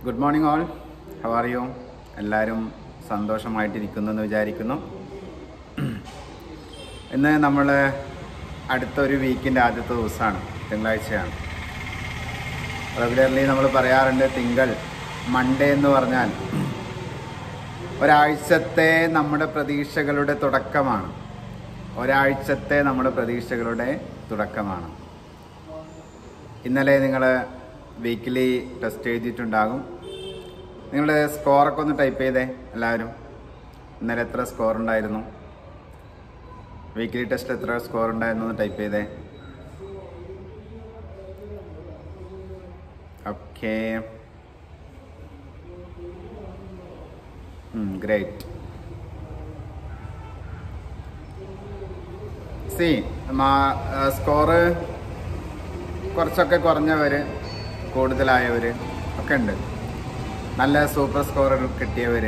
Good morning all how are you എല്ലാവരും സന്തോഷമായിട്ടിരിക്കുന്നു എന്ന് വിചാരിക്കുന്നു ഇന്ന് നമ്മൾ അടുത്തൊരു വീക്കിൻ്റെ ആദ്യത്തെ ദിവസമാണ് തിങ്കളാഴ്ചയാണ് റെഗുലർലി നമ്മൾ പറയാറുണ്ട് തിങ്കൾ മൺഡേ എന്ന് പറഞ്ഞാൽ ഒരാഴ്ചത്തെ നമ്മുടെ പ്രതീക്ഷകളുടെ തുടക്കമാണ് ഒരാഴ്ചത്തെ നമ്മുടെ പ്രതീക്ഷകളുടെ തുടക്കമാണ് ഇന്നലെ നിങ്ങൾ വീക്കിലി ടെസ്റ്റ് എഴുതിയിട്ടുണ്ടാകും നിങ്ങളുടെ സ്കോറൊക്കെ ഒന്ന് ടൈപ്പ് ചെയ്തേ എല്ലാവരും ഇന്നലെ എത്ര സ്കോർ ഉണ്ടായിരുന്നു വീക്കിലി ടെസ്റ്റ് എത്ര സ്കോർ ഉണ്ടായിരുന്നു എന്ന് ടൈപ്പ് ചെയ്തേ ഓക്കെ ഗ്രേറ്റ് സി സ്കോറ് കുറച്ചൊക്കെ കുറഞ്ഞവർ കൂടുതലായവർ ഒക്കെ ഉണ്ട് നല്ല സൂപ്പർ സ്കോർ കിട്ടിയവർ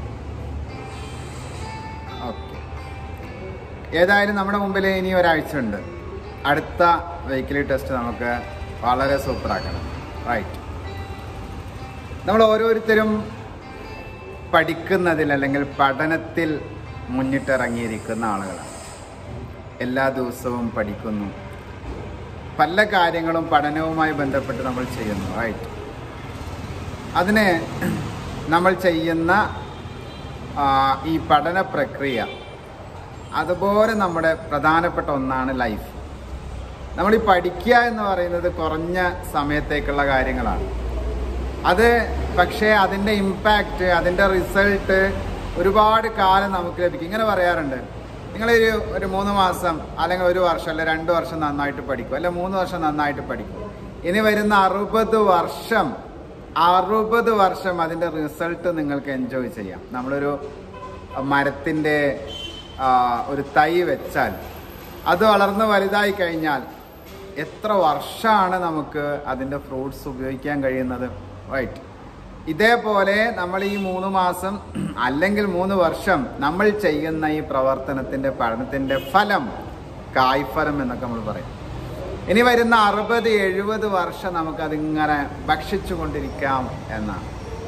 ഓക്കെ ഏതായാലും നമ്മുടെ മുമ്പിൽ ഇനി ഒരാഴ്ച ഉണ്ട് അടുത്ത വീക്കിലി ടെസ്റ്റ് നമുക്ക് വളരെ സൂപ്പറാക്കണം റൈറ്റ് നമ്മൾ ഓരോരുത്തരും പഠിക്കുന്നതിൽ അല്ലെങ്കിൽ പഠനത്തിൽ മുന്നിട്ടിറങ്ങിയിരിക്കുന്ന ആളുകളാണ് എല്ലാ ദിവസവും പഠിക്കുന്നു പല കാര്യങ്ങളും പഠനവുമായി ബന്ധപ്പെട്ട് നമ്മൾ ചെയ്യുന്നു റൈറ്റ് അതിന് നമ്മൾ ചെയ്യുന്ന ആ, ഈ പഠന പ്രക്രിയ അതുപോലെ നമ്മുടെ പ്രധാനപ്പെട്ട ഒന്നാണ് ലൈഫ് നമ്മൾ ഈ പഠിക്കുക എന്ന് പറയുന്നത് കുറഞ്ഞ സമയത്തേക്കുള്ള കാര്യങ്ങളാണ് അത് പക്ഷേ അതിൻ്റെ ഇമ്പാക്റ്റ് അതിൻ്റെ റിസൾട്ട് ഒരുപാട് കാലം നമുക്ക് ലഭിക്കും ഇങ്ങനെ പറയാറുണ്ട് നിങ്ങളൊരു ഒരു മൂന്ന് മാസം അല്ലെങ്കിൽ ഒരു വർഷം അല്ലെങ്കിൽ രണ്ട് വർഷം നന്നായിട്ട് പഠിക്കും അല്ലെ മൂന്ന് വർഷം നന്നായിട്ട് പഠിക്കും ഇനി വരുന്ന അറുപത് വർഷം അറുപത് വർഷം അതിൻ്റെ റിസൾട്ട് നിങ്ങൾക്ക് എൻജോയ് ചെയ്യാം നമ്മളൊരു മരത്തിൻ്റെ ആ, ഒരു തൈ വെച്ചാൽ അത് വളർന്ന് വലുതായി കഴിഞ്ഞാൽ എത്ര വർഷമാണ് നമുക്ക് അതിൻ്റെ ഫ്രൂട്ട്സ് ഉപയോഗിക്കാൻ കഴിയുന്നത് റൈറ്റ് ഇതേപോലെ നമ്മൾ ഈ മൂന്ന് മാസം അല്ലെങ്കിൽ മൂന്ന് വർഷം നമ്മൾ ചെയ്യുന്ന ഈ പ്രവർത്തനത്തിൻ്റെ പഠനത്തിൻ്റെ ഫലം കായ്ഫലം എന്നൊക്കെ നമ്മൾ പറയും ഇനി വരുന്ന അറുപത് എഴുപത് വർഷം നമുക്കതിങ്ങനെ ഭക്ഷിച്ചു കൊണ്ടിരിക്കാം എന്നാണ്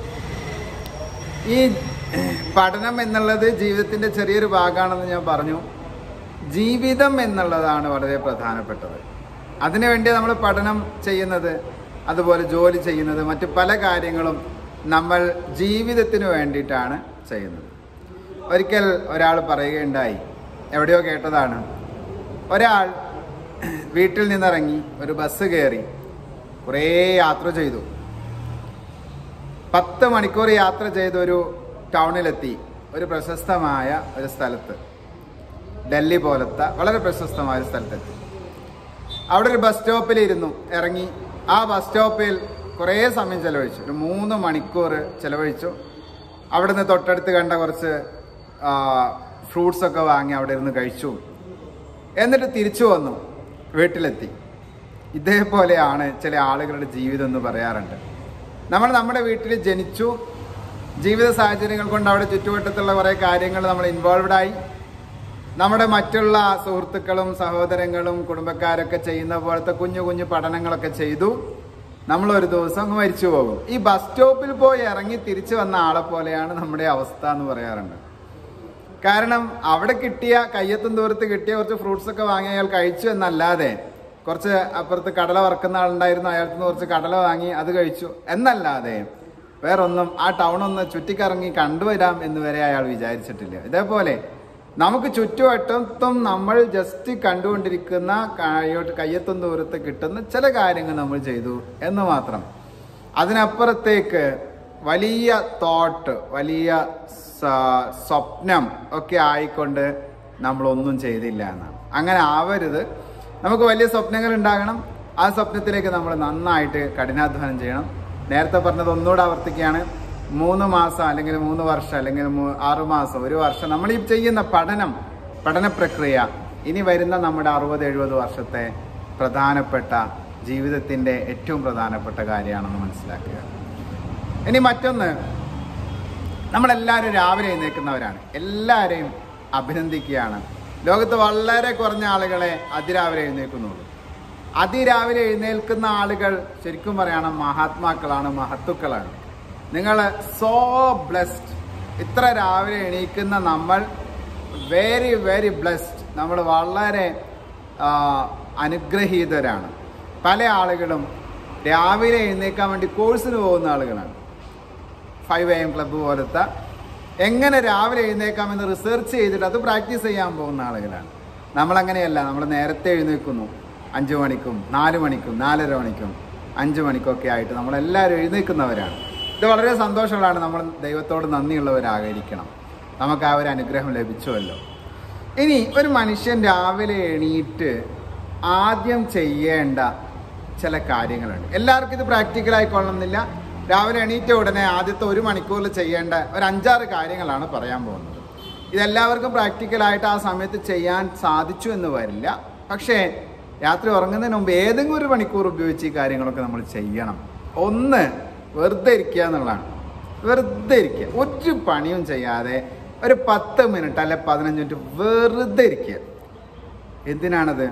ഈ പഠനം എന്നുള്ളത് ജീവിതത്തിൻ്റെ ചെറിയൊരു ഭാഗമാണെന്ന് ഞാൻ പറഞ്ഞു ജീവിതം എന്നുള്ളതാണ് വളരെ പ്രധാനപ്പെട്ടത് അതിനുവേണ്ടി നമ്മൾ പഠനം ചെയ്യുന്നത് അതുപോലെ ജോലി ചെയ്യുന്നത് മറ്റു പല കാര്യങ്ങളും നമ്മൾ ജീവിതത്തിന് വേണ്ടിയിട്ടാണ് ചെയ്യുന്നത് ഒരിക്കൽ ഒരാൾ പറയുകയുണ്ടായി എവിടെയോ കേട്ടതാണ് ഒരാൾ വീട്ടിൽ നിന്നിറങ്ങി ഒരു ബസ് കയറി കുറേ യാത്ര ചെയ്തു പത്ത് മണിക്കൂർ യാത്ര ചെയ്ത് ഒരു ടൗണിലെത്തി ഒരു പ്രശസ്തമായ ഒരു സ്ഥലത്ത് ഡൽഹി പോലത്തെ വളരെ പ്രശസ്തമായ ഒരു സ്ഥലത്തെത്തി അവിടെ ഒരു ബസ് സ്റ്റോപ്പിൽ ഇരുന്നു ഇറങ്ങി ആ ബസ് സ്റ്റോപ്പിൽ കുറേ സമയം ചെലവഴിച്ചു ഒരു മൂന്ന് മണിക്കൂർ ചെലവഴിച്ചു അവിടുന്ന് തൊട്ടടുത്ത് കണ്ട കുറച്ച് ഫ്രൂട്ട്സ് ഒക്കെ വാങ്ങി അവിടെ ഇരുന്ന് കഴിച്ചു എന്നിട്ട് തിരിച്ചു വന്നു വീട്ടിലെത്തി ഇതേപോലെയാണ് ചില ആളുകളുടെ ജീവിതം എന്ന് പറയാറുണ്ട് നമ്മൾ നമ്മുടെ വീട്ടിൽ ജനിച്ചു ജീവിത സാഹചര്യങ്ങൾ കൊണ്ട് അവിടെ ചുറ്റുവട്ടത്തുള്ള കുറേ കാര്യങ്ങൾ നമ്മൾ ഇൻവോൾവ്ഡ് ആയി നമ്മുടെ മറ്റുള്ള സുഹൃത്തുക്കളും സഹോദരങ്ങളും കുടുംബക്കാരൊക്കെ ചെയ്യുന്ന പോലത്തെ കുഞ്ഞു കുഞ്ഞു പഠനങ്ങളൊക്കെ ചെയ്തു നമ്മൾ ഒരു ദിവസം അങ്ങ് മരിച്ചു പോകും ഈ ബസ് സ്റ്റോപ്പിൽ പോയി ഇറങ്ങി തിരിച്ചു വന്ന ആളെ പോലെയാണ് നമ്മുടെ അവസ്ഥ എന്ന് പറയാറുണ്ട് കാരണം അവിടെ കിട്ടിയ കയ്യെത്തും ദൂരത്ത് കിട്ടിയ കുറച്ച് ഫ്രൂട്ട്സ് ഒക്കെ വാങ്ങി അയാൾ കഴിച്ചു എന്നല്ലാതെ കുറച്ച് അപ്പുറത്ത് കടല വറക്കുന്ന ആളുണ്ടായിരുന്നു അയാൾക്ക് കുറച്ച് കടല വാങ്ങി അത് കഴിച്ചു എന്നല്ലാതെ വേറൊന്നും ആ ടൗൺ ഒന്ന് ചുറ്റിക്കറങ്ങി കണ്ടുവരാം എന്ന് വരെ അയാൾ വിചാരിച്ചിട്ടില്ല ഇതേപോലെ നമുക്ക് ചുറ്റുവട്ടത്തും നമ്മൾ ജസ്റ്റ് കണ്ടുകൊണ്ടിരിക്കുന്ന കയ്യോട്ട് കയ്യെത്തും ദൂരത്ത് കിട്ടുന്ന ചില കാര്യങ്ങൾ നമ്മൾ ചെയ്തു എന്ന് മാത്രം അതിനപ്പുറത്തേക്ക് വലിയ തോട്ട് വലിയ സ- സ്വപ്നം ഒക്കെ ആയിക്കൊണ്ട് നമ്മളൊന്നും ചെയ്തില്ല എന്നാണ് അങ്ങനെ ആവരുത് നമുക്ക് വലിയ സ്വപ്നങ്ങൾ ഉണ്ടാകണം ആ സ്വപ്നത്തിലേക്ക് നമ്മൾ നന്നായിട്ട് കഠിനാധ്വാനം ചെയ്യണം നേരത്തെ പറഞ്ഞത് ഒന്നുകൂടെ ആവർത്തിക്കുകയാണ് മൂന്ന് മാസം അല്ലെങ്കിൽ മൂന്ന് വർഷം അല്ലെങ്കിൽ മൂ- ആറ് മാസം ഒരു വർഷം നമ്മൾ ഈ ചെയ്യുന്ന പഠനം പഠന പ്രക്രിയ ഇനി വരുന്ന നമ്മുടെ അറുപത് എഴുപത് വർഷത്തെ പ്രധാനപ്പെട്ട ജീവിതത്തിൻ്റെ ഏറ്റവും പ്രധാനപ്പെട്ട കാര്യമാണെന്ന് മനസ്സിലാക്കുക ഇനി മറ്റൊന്ന് നമ്മളെല്ലാവരും രാവിലെ എഴുന്നേൽക്കുന്നവരാണ് എല്ലാവരെയും അഭിനന്ദിക്കുകയാണ് ലോകത്ത് വളരെ കുറഞ്ഞ ആളുകളെ അതിരാവിലെ എഴുന്നേൽക്കുന്നുള്ളൂ അതിരാവിലെ എഴുന്നേൽക്കുന്ന ആളുകൾ ശരിക്കും പറയണം മഹാത്മാക്കളാണ് മഹത്തുക്കളാണ് നിങ്ങൾ സോ ബ്ലെസ്ഡ് ഇത്ര രാവിലെ എണീക്കുന്ന നമ്മൾ വെരി വെരി ബ്ലെസ്ഡ് നമ്മൾ വളരെ ആ, അനുഗ്രഹീതരാണ് പല ആളുകളും രാവിലെ എഴുന്നേക്കാൻ വേണ്ടി കോഴ്സിന് പോകുന്ന ആളുകളാണ് ഫൈവ് എ എം ക്ലബ്ബ് പോലത്തെ എങ്ങനെ രാവിലെ എഴുന്നേക്കാമെന്ന് റിസർച്ച് ചെയ്തിട്ട് അത് പ്രാക്ടീസ് ചെയ്യാൻ പോകുന്ന ആളുകളാണ് നമ്മളങ്ങനെയല്ല നമ്മൾ നേരത്തെ എഴുന്നേൽക്കുന്നു അഞ്ച് മണിക്കും നാല് മണിക്കും നാലര മണിക്കും അഞ്ച് മണിക്കൊക്കെ ആയിട്ട് നമ്മളെല്ലാവരും എഴുന്നേൽക്കുന്നവരാണ് ഇത് വളരെ സന്തോഷമുള്ളതാണ് നമ്മൾ ദൈവത്തോട് നന്ദിയുള്ളവരായിരിക്കണം നമുക്ക് ആ ഒരു അനുഗ്രഹം ലഭിച്ചുവല്ലോ ഇനി ഒരു മനുഷ്യൻ രാവിലെ എണീറ്റ് ആദ്യം ചെയ്യേണ്ട ചില കാര്യങ്ങളുണ്ട് എല്ലാവർക്കും ഇത് പ്രാക്ടിക്കൽ ആയിക്കൊള്ളണമെന്നില്ല രാവിലെ എണീറ്റ ഉടനെ ആദ്യത്തെ ഒരു മണിക്കൂറിൽ ചെയ്യേണ്ട ഒരു അഞ്ചാറ് കാര്യങ്ങളാണ് പറയാൻ പോകുന്നത് ഇതെല്ലാവർക്കും പ്രാക്ടിക്കലായിട്ട് ആ സമയത്ത് ചെയ്യാൻ സാധിച്ചു എന്ന് വരില്ല പക്ഷേ രാത്രി ഉറങ്ങുന്നതിന് മുമ്പ് ഏതെങ്കിലും ഒരു മണിക്കൂർ ഉപയോഗിച്ച് ഈ കാര്യങ്ങളൊക്കെ നമ്മൾ ചെയ്യണം ഒന്ന് വെറുതെ ഇരിക്കുക എന്നുള്ളതാണ് വെറുതെ ഇരിക്കുക ഒരു പണിയും ചെയ്യാതെ ഒരു പത്ത് മിനിറ്റ് അല്ലെ പതിനഞ്ച് മിനിറ്റ് വെറുതെ ഇരിക്കുക എന്തിനാണത്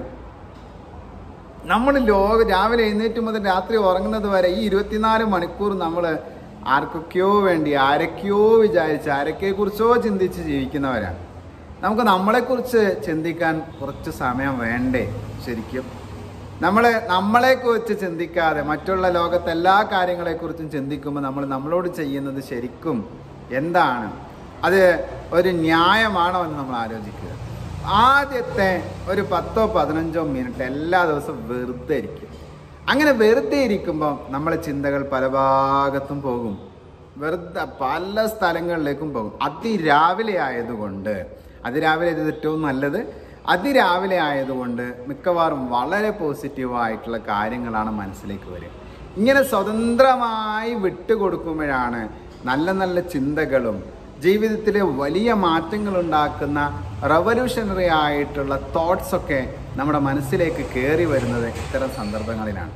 നമ്മൾ ലോക രാവിലെ എഴുന്നേറ്റ് മുതൽ രാത്രി ഉറങ്ങുന്നത് വരെ ഈ ഇരുപത്തിനാല് മണിക്കൂർ നമ്മൾ ആർക്കൊക്കെയോ വേണ്ടി ആരൊക്കെയോ വിചാരിച്ച് ആരൊക്കെ കുറിച്ചോ ചിന്തിച്ച് ജീവിക്കുന്നവരാണ് നമുക്ക് നമ്മളെക്കുറിച്ച് ചിന്തിക്കാൻ കുറച്ച് സമയം വേണ്ടേ ശരിക്കും നമ്മളെ നമ്മളെക്കുറിച്ച് ചിന്തിക്കാതെ മറ്റുള്ള ലോകത്തെ എല്ലാ കാര്യങ്ങളെക്കുറിച്ചും ചിന്തിക്കുമ്പോൾ നമ്മൾ നമ്മളോട് ചെയ്യുന്നത് ശരിക്കും എന്താണ് അത് ഒരു ന്യായമാണോ എന്ന് നമ്മൾ ആലോചിക്കുക ആദ്യത്തെ ഒരു പത്തോ പതിനഞ്ചോ മിനിറ്റ് എല്ലാ ദിവസവും വെറുതെ ഇരിക്കും അങ്ങനെ വെറുതെ ഇരിക്കുമ്പോൾ നമ്മളെ ചിന്തകൾ പല ഭാഗത്തും പോകും വെറുതെ പല സ്ഥലങ്ങളിലേക്കും പോകും അതിരാവിലെ ആയതുകൊണ്ട് അതിരാവിലെ ഇത് ഏറ്റവും നല്ലത് അതിരാവിലെ ആയതുകൊണ്ട് മിക്കവാറും വളരെ പോസിറ്റീവായിട്ടുള്ള കാര്യങ്ങളാണ് മനസ്സിലേക്ക് വരിക ഇങ്ങനെ സ്വതന്ത്രമായി വിട്ടുകൊടുക്കുമ്പോഴാണ് നല്ല നല്ല ചിന്തകളും ജീവിതത്തിൽ വലിയ മാറ്റങ്ങൾ ഉണ്ടാക്കുന്ന റവല്യൂഷണറി ആയിട്ടുള്ള തോട്ട്സ് ഒക്കെ നമ്മുടെ മനസ്സിലേക്ക് കയറി വരുന്നത് ഇത്തരം സന്ദർഭങ്ങളിലാണ്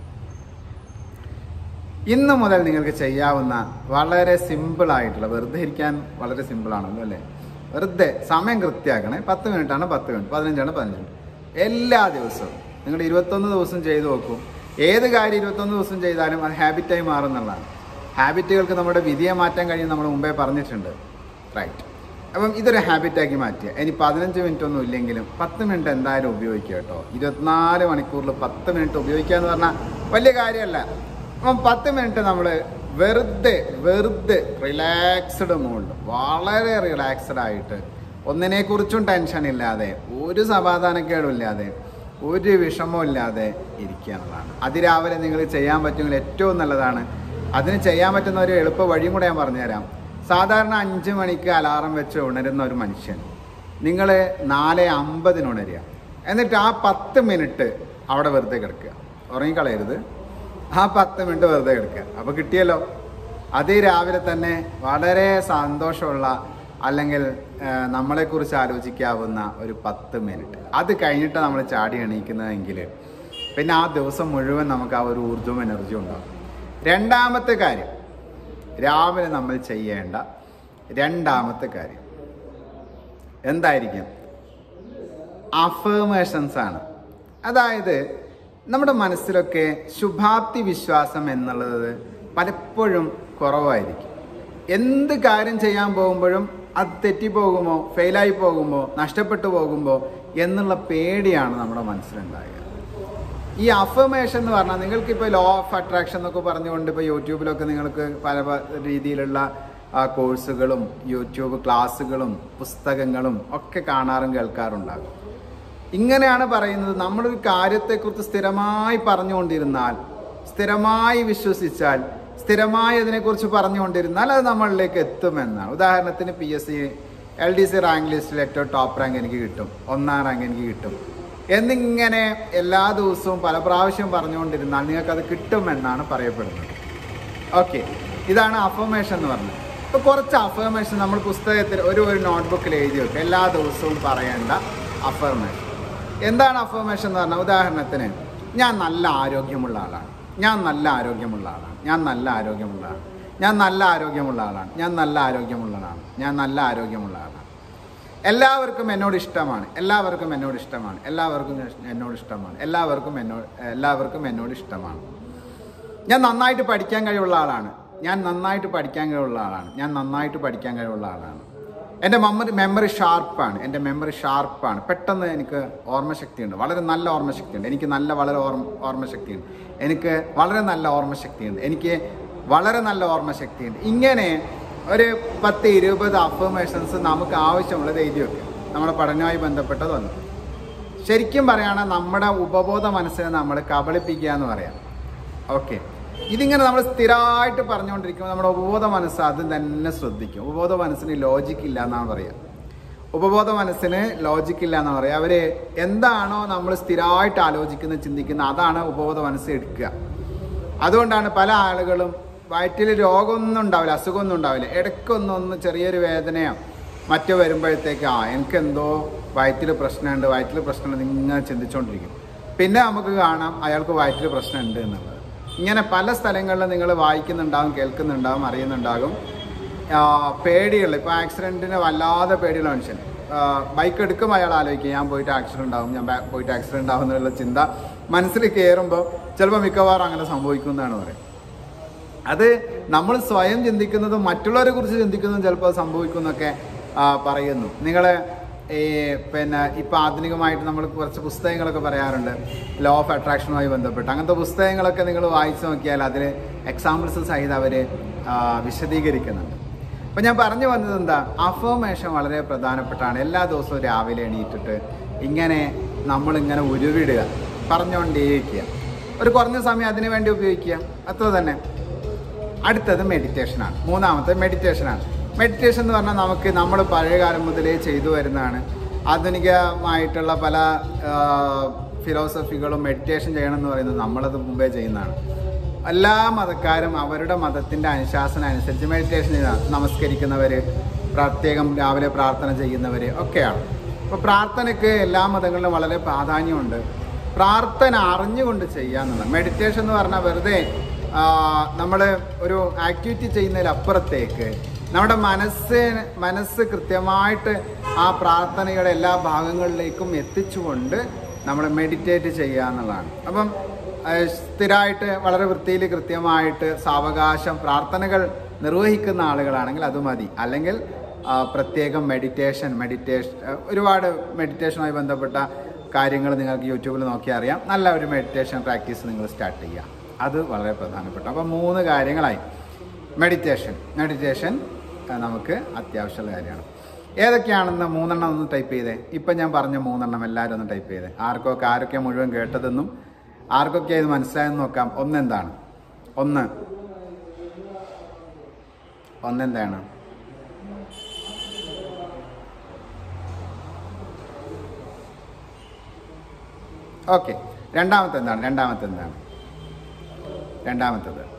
ഇന്ന് മുതൽ നിങ്ങൾക്ക് ചെയ്യാവുന്ന വളരെ സിമ്പിൾ ആയിട്ടുള്ള വെറുതെ ഇരിക്കാൻ വളരെ സിമ്പിൾ ആണല്ലോ അല്ലേ വെറുതെ സമയം കൃത്യമാക്കണേ പത്ത് മിനിറ്റ് ആണ് പത്ത് മിനിറ്റ് പതിനഞ്ചാണ് പതിനഞ്ച് മിനിറ്റ് എല്ലാ ദിവസവും നിങ്ങൾ ഇരുപത്തൊന്ന് ദിവസം ചെയ്തു നോക്കും ഏത് കാര്യം ഇരുപത്തൊന്ന് ദിവസം ചെയ്താലും അത് ഹാബിറ്റായി മാറുന്നുള്ളതാണ് ഹാബിറ്റുകൾക്ക് നമ്മുടെ വിധിയെ മാറ്റാൻ കഴിയും നമ്മൾ മുമ്പേ പറഞ്ഞിട്ടുണ്ട് റൈറ്റ് അപ്പം ഇതൊരു ഹാബിറ്റാക്കി മാറ്റുക ഇനി പതിനഞ്ച് മിനിറ്റ് ഒന്നും ഇല്ലെങ്കിലും പത്ത് മിനിറ്റ് എന്തായാലും ഉപയോഗിക്കുക കേട്ടോ ഇരുപത്തിനാല് മണിക്കൂറിൽ പത്ത് മിനിറ്റ് ഉപയോഗിക്കുക എന്ന് പറഞ്ഞാൽ വലിയ കാര്യമല്ല അപ്പം പത്ത് മിനിറ്റ് നമ്മൾ വെറുതെ വെറുതെ റിലാക്സ്ഡ് മൂഡ് വളരെ റിലാക്സ്ഡ് ആയിട്ട് ഒന്നിനെക്കുറിച്ചും ടെൻഷൻ ഇല്ലാതെ ഒരു സമാധാനക്കേടും ഇല്ലാതെ ഒരു വിഷമവും ഇല്ലാതെ ഇരിക്കുക എന്നുള്ളതാണ് അതിരാവിലെ നിങ്ങൾ ചെയ്യാൻ പറ്റുമെങ്കിൽ ഏറ്റവും നല്ലതാണ് അതിന് ചെയ്യാൻ പറ്റുന്ന ഒരു എളുപ്പ വഴിയും കൂടെ ഞാൻ പറഞ്ഞുതരാം സാധാരണ അഞ്ച് മണിക്ക് അലാറം വെച്ച് ഉണരുന്ന ഒരു മനുഷ്യൻ നിങ്ങൾ നാല് അമ്പതിന് ഉണരുക എന്നിട്ട് ആ പത്ത് മിനിറ്റ് അവിടെ വെറുതെ കിടക്കുക ഉറങ്ങിക്കളയരുത് ആ പത്ത് മിനിറ്റ് വെറുതെ കിടക്കുക അപ്പോൾ കിട്ടിയല്ലോ അത് രാവിലെ തന്നെ വളരെ സന്തോഷമുള്ള അല്ലെങ്കിൽ ആ, നമ്മളെക്കുറിച്ച് ആലോചിക്കാവുന്ന ഒരു പത്ത് മിനിറ്റ് അത് കഴിഞ്ഞിട്ട് നമ്മൾ ചാടി എണീക്കുന്നതെങ്കിൽ പിന്നെ ആ ദിവസം മുഴുവൻ നമുക്ക് ആ ഒരു ഊർജ്ജവും എനർജിയും ഉണ്ടാകും രണ്ടാമത്തെ കാര്യം രാവിലെ നമ്മൾ ചെയ്യേണ്ട രണ്ടാമത്തെ കാര്യം എന്തായിരിക്കും അഫേമേഷൻസ് ആണ് അതായത് നമ്മുടെ മനസ്സിലൊക്കെ ശുഭാപ്തി വിശ്വാസം എന്നുള്ളത് പലപ്പോഴും കുറവായിരിക്കും എന്ത് കാര്യം ചെയ്യാൻ പോകുമ്പോഴും അത് തെറ്റിപ്പോകുമോ ഫെയിലായി പോകുമോ നഷ്ടപ്പെട്ടു പോകുമോ എന്നുള്ള പേടിയാണ് നമ്മുടെ മനസ്സിലുണ്ടാകുക ഈ അഫർമേഷൻ എന്ന് പറഞ്ഞാൽ നിങ്ങൾക്ക് ഇപ്പോൾ ലോ ഓഫ് അട്രാക്ഷൻ എന്നൊക്കെ പറഞ്ഞുകൊണ്ട് ഇപ്പോൾ യൂട്യൂബിലൊക്കെ നിങ്ങൾക്ക് പല പല രീതിയിലുള്ള ആ, കോഴ്സുകളും യൂട്യൂബ് ക്ലാസ്സുകളും പുസ്തകങ്ങളും ഒക്കെ കാണാറും കേൾക്കാറുണ്ടാകും ഇങ്ങനെയാണ് പറയുന്നത് നമ്മളൊരു കാര്യത്തെക്കുറിച്ച് സ്ഥിരമായി പറഞ്ഞുകൊണ്ടിരുന്നാൽ സ്ഥിരമായി വിശ്വസിച്ചാൽ സ്ഥിരമായി അതിനെക്കുറിച്ച് പറഞ്ഞുകൊണ്ടിരുന്നാൽ അത് നമ്മളിലേക്ക് എത്തുമെന്നാണ് ഉദാഹരണത്തിന് P S C L D C rank ലിസ്റ്റിൽ ഏറ്റവും ടോപ്പ് റാങ്ക് എനിക്ക് കിട്ടും ഒന്നാം റാങ്ക് എനിക്ക് കിട്ടും എന്നിങ്ങനെ എല്ലാ ദിവസവും പല പ്രാവശ്യം പറഞ്ഞുകൊണ്ടിരുന്നാൽ നിങ്ങൾക്കത് കിട്ടുമെന്നാണ് പറയപ്പെടുന്നത് ഓക്കെ ഇതാണ് അഫർമേഷൻ എന്ന് പറഞ്ഞത് ഇപ്പോൾ കുറച്ച് അഫർമേഷൻ നമ്മൾ പുസ്തകത്തിൽ ഒരു ഒരു നോട്ട്ബുക്കിൽ എഴുതി വെക്കുക എല്ലാ ദിവസവും പറയേണ്ട അഫർമേഷൻ എന്താണ് അഫർമേഷൻ എന്ന് പറഞ്ഞാൽ ഉദാഹരണത്തിന് ഞാൻ നല്ല ആരോഗ്യമുള്ള ആളാണ് ഞാൻ നല്ല ആരോഗ്യമുള്ള ആളാണ് ഞാൻ നല്ല ആരോഗ്യമുള്ള ആളാണ് ഞാൻ നല്ല ആരോഗ്യമുള്ള ആളാണ് ഞാൻ നല്ല ആരോഗ്യമുള്ള ആളാണ് ഞാൻ നല്ല ആരോഗ്യമുള്ള ആളാണ് എല്ലാവർക്കും എന്നോട് ഇഷ്ടമാണ് എല്ലാവർക്കും എന്നോട് ഇഷ്ടമാണ് എല്ലാവർക്കും എന്നോട് ഇഷ്ടമാണ് എല്ലാവർക്കും എന്നോട് എല്ലാവർക്കും എന്നോട് ഇഷ്ടമാണ് ഞാൻ നന്നായിട്ട് പഠിക്കാൻ കഴിവുള്ള ആളാണ് ഞാൻ നന്നായിട്ട് പഠിക്കാൻ കഴിവുള്ള ആളാണ് ഞാൻ നന്നായിട്ട് പഠിക്കാൻ കഴിവുള്ള ആളാണ് എൻ്റെ മെമ്മറി മെമ്മറി ഷാർപ്പാണ് എൻ്റെ മെമ്മറി ഷാർപ്പാണ് പെട്ടെന്ന് എനിക്ക് ഓർമ്മശക്തിയുണ്ട് വളരെ നല്ല ഓർമ്മശക്തിയുണ്ട് എനിക്ക് നല്ല വളരെ ഓർമ്മ ഓർമ്മശക്തിയുണ്ട് എനിക്ക് വളരെ നല്ല ഓർമ്മശക്തിയുണ്ട് എനിക്ക് വളരെ നല്ല ഓർമ്മശക്തിയുണ്ട് ഇങ്ങനെ ഒരു പത്ത് ഇരുപത് അഫർമേഷൻസ് നമുക്ക് ആവശ്യമുള്ളത് എഴുതി വെക്കുക നമ്മുടെ പഠനവുമായി ബന്ധപ്പെട്ടത് വന്നു ശരിക്കും പറയുകയാണെങ്കിൽ നമ്മുടെ ഉപബോധ മനസ്സിനെ നമ്മൾ കബളിപ്പിക്കുക എന്ന് പറയാം ഓക്കെ ഇതിങ്ങനെ നമ്മൾ സ്ഥിരമായിട്ട് പറഞ്ഞുകൊണ്ടിരിക്കുമ്പോൾ നമ്മുടെ ഉപബോധ മനസ്സ് അത് തന്നെ ശ്രദ്ധിക്കും ഉപബോധ മനസ്സിന് ലോജിക്ക് ഇല്ല എന്നാണ് പറയുക ഉപബോധ മനസ്സിന് ലോജിക്ക് ഇല്ല എന്നാണ് പറയുക അവര് എന്താണോ നമ്മൾ സ്ഥിരമായിട്ട് ആലോചിക്കുന്നത് ചിന്തിക്കുന്നത് അതാണ് ഉപബോധ മനസ്സ് എടുക്കുക അതുകൊണ്ടാണ് പല ആളുകളും വയറ്റിൽ രോഗമൊന്നും ഉണ്ടാവില്ല അസുഖമൊന്നും ഉണ്ടാവില്ല ഇടയ്ക്കൊന്നൊന്ന് ചെറിയൊരു വേദനയോ മറ്റോ വരുമ്പോഴത്തേക്ക് ആ എനിക്കെന്തോ വയറ്റിൽ പ്രശ്നമുണ്ട് വയറ്റിൽ പ്രശ്നമുണ്ട് ഇങ്ങനെ ചിന്തിച്ചുകൊണ്ടിരിക്കും പിന്നെ നമുക്ക് കാണാം അയാൾക്ക് വയറ്റിൽ പ്രശ്നമുണ്ട് എന്നുള്ളത് ഇങ്ങനെ പല സ്ഥലങ്ങളിലും നിങ്ങൾ വായിക്കുന്നുണ്ടാവും കേൾക്കുന്നുണ്ടാവും അറിയുന്നുണ്ടാകും ആ, പേടികൾ ഇപ്പോൾ ആക്സിഡൻറ്റിന് വല്ലാതെ പേടിയുള്ള മനുഷ്യൻ ബൈക്ക് എടുക്കുമ്പോൾ അയാൾ ആലോചിക്കും ഞാൻ പോയിട്ട് ആക്സിഡൻ്റ് ഉണ്ടാവും ഞാൻ ബാ- പോയിട്ട് ആക്സിഡൻ്റ് ഉണ്ടാവും എന്നുള്ള ചിന്ത മനസ്സിൽ കയറുമ്പോൾ ചിലപ്പോൾ മിക്കവാറും അങ്ങനെ സംഭവിക്കും എന്നാണ് പറയുന്നത് അത് നമ്മൾ സ്വയം ചിന്തിക്കുന്നതും മറ്റുള്ളവരെ കുറിച്ച് ചിന്തിക്കുന്നതും ചിലപ്പോൾ സംഭവിക്കും എന്നൊക്കെ ആ, പറയുന്നു നിങ്ങൾ ഈ പിന്നെ ഇപ്പം ആധുനികമായിട്ട് നമ്മൾ കുറച്ച് പുസ്തകങ്ങളൊക്കെ പറയാറുണ്ട് ലോ ഓഫ് അട്രാക്ഷനുമായി ബന്ധപ്പെട്ട് അങ്ങനത്തെ പുസ്തകങ്ങളൊക്കെ നിങ്ങൾ വായിച്ചു നോക്കിയാൽ അതിൽ എക്സാമ്പിൾസ് സഹിതം അവർ വിശദീകരിക്കുന്നുണ്ട് അപ്പം ഞാൻ പറഞ്ഞു വന്നത് എന്താ അഫോമേഷൻ വളരെ പ്രധാനപ്പെട്ടാണ് എല്ലാ ദിവസവും രാവിലെ എണീറ്റിട്ട് ഇങ്ങനെ നമ്മളിങ്ങനെ ഉരുവിടുക പറഞ്ഞുകൊണ്ടേയിരിക്കുക ഒരു കുറഞ്ഞ സമയം അതിനു വേണ്ടി ഉപയോഗിക്കുക അത്ര തന്നെ അടുത്തത് മെഡിറ്റേഷനാണ് മൂന്നാമത്തെ മെഡിറ്റേഷനാണ് മെഡിറ്റേഷൻ എന്ന് പറഞ്ഞാൽ നമുക്ക് നമ്മൾ പഴയകാലം മുതലേ ചെയ്തു വരുന്നതാണ് ആധുനികമായിട്ടുള്ള പല ഫിലോസഫികളും മെഡിറ്റേഷൻ ചെയ്യണം എന്ന് പറയുന്നത് നമ്മളത് മുമ്പേ ചെയ്യുന്നതാണ് എല്ലാ മതക്കാരും അവരുടെ മതത്തിൻ്റെ അനുശാസനം അനുസരിച്ച് മെഡിറ്റേഷൻ ചെയ്യുന്നതാണ് നമസ്കരിക്കുന്നവർ പ്രത്യേകം രാവിലെ പ്രാർത്ഥന ചെയ്യുന്നവർ ഒക്കെയാണ് അപ്പോൾ പ്രാർത്ഥനയ്ക്ക് എല്ലാ മതങ്ങളിലും വളരെ പ്രാധാന്യമുണ്ട് പ്രാർത്ഥന അറിഞ്ഞുകൊണ്ട് ചെയ്യുക എന്നുള്ളത് മെഡിറ്റേഷൻ എന്ന് പറഞ്ഞാൽ വെറുതെ നമ്മൾ ഒരു ആക്ടിവിറ്റി ചെയ്യുന്നതിലപ്പുറത്തേക്ക് നമ്മുടെ മനസ്സ് മനസ്സ് കൃത്യമായിട്ട് ആ പ്രാർത്ഥനയുടെ എല്ലാ ഭാഗങ്ങളിലേക്കും എത്തിച്ചുകൊണ്ട് നമ്മൾ മെഡിറ്റേറ്റ് ചെയ്യുക എന്നുള്ളതാണ് അപ്പം സ്ഥിരമായിട്ട് വളരെ വൃത്തിയിൽ കൃത്യമായിട്ട് സാവകാശം പ്രാർത്ഥനകൾ നിർവഹിക്കുന്ന ആളുകളാണെങ്കിൽ അത് മതി അല്ലെങ്കിൽ ആ, പ്രത്യേകം മെഡിറ്റേഷൻ മെഡിറ്റേഷൻ ഒരുപാട് മെഡിറ്റേഷനുമായി ബന്ധപ്പെട്ട കാര്യങ്ങൾ നിങ്ങൾക്ക് യൂട്യൂബിൽ നോക്കിയാൽ അറിയാം നല്ല ഒരു മെഡിറ്റേഷൻ പ്രാക്ടീസ് നിങ്ങൾ സ്റ്റാർട്ട് ചെയ്യുക അത് വളരെ പ്രധാനപ്പെട്ട അപ്പം മൂന്ന് കാര്യങ്ങളായി മെഡിറ്റേഷൻ മെഡിറ്റേഷൻ ആ, നമുക്ക് അത്യാവശ്യമുള്ള കാര്യമാണ് ഏതൊക്കെയാണെന്ന് മൂന്നെണ്ണം ഒന്ന് ടൈപ്പ് ചെയ്തേ ഇപ്പം ഞാൻ പറഞ്ഞ മൂന്നെണ്ണം എല്ലാവരും ഒന്ന് ടൈപ്പ് ചെയ്തേ ആർക്കൊക്കെ ആരൊക്കെ മുഴുവൻ കേട്ടതെന്നും ആർക്കൊക്കെ ഇത് മനസ്സിലായെന്ന് നോക്കാം ഒന്നെന്താണ് ഒന്ന് ഒന്നെന്താണ് ഓക്കെ രണ്ടാമത്തെ എന്താണ് രണ്ടാമത്തെ എന്താണ് രണ്ടാമത്തത്